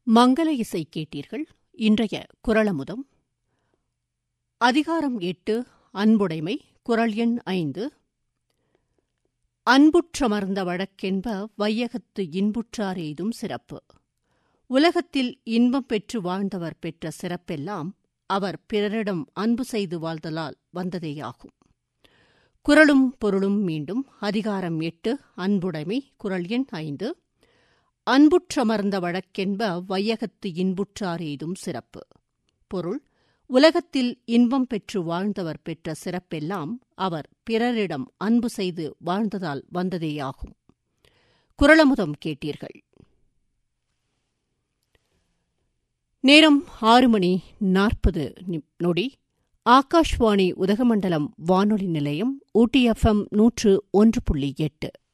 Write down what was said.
மங்கள இசை கேட்டீர்கள் இன்றைய குரலமுதம் அதிகாரம் எட்டு அன்புடைமை குரல் எண் ஐந்து அன்புற்றமர்ந்த வழக்கென்ப வையகத்து இன்புற்றார் எய்தும் சிறப்பு உலகத்தில் இன்பம் பெற்று வாழ்ந்தவர் பெற்ற சிறப்பெல்லாம் அவர் பிறரிடம் அன்பு செய்து வாழ்தலால் வந்ததேயாகும் குரலும் பொருளும் மீண்டும் அதிகாரம் எட்டு அன்புடைமை குரல் எண் ஐந்து அன்புற்றமர்ந்த வழக்கென்ப வையகத்து இன்புற்றார் எய்தும் சிறப்பு பொருள் உலகத்தில் இன்பம் பெற்று வாழ்ந்தவர் பெற்ற சிறப்பெல்லாம் அவர் பிறரிடம் அன்பு செய்து வாழ்ந்ததால் வந்ததேயாகும் குரலமுதம் கேட்டீர்கள் நேரம் ஆறு மணி நாற்பது நொடி ஆகாஷ்வாணி உதகமண்டலம் வானொலி நிலையம் ஊட்டி எஃப்எம் நூற்று ஒன்று புள்ளி எட்டு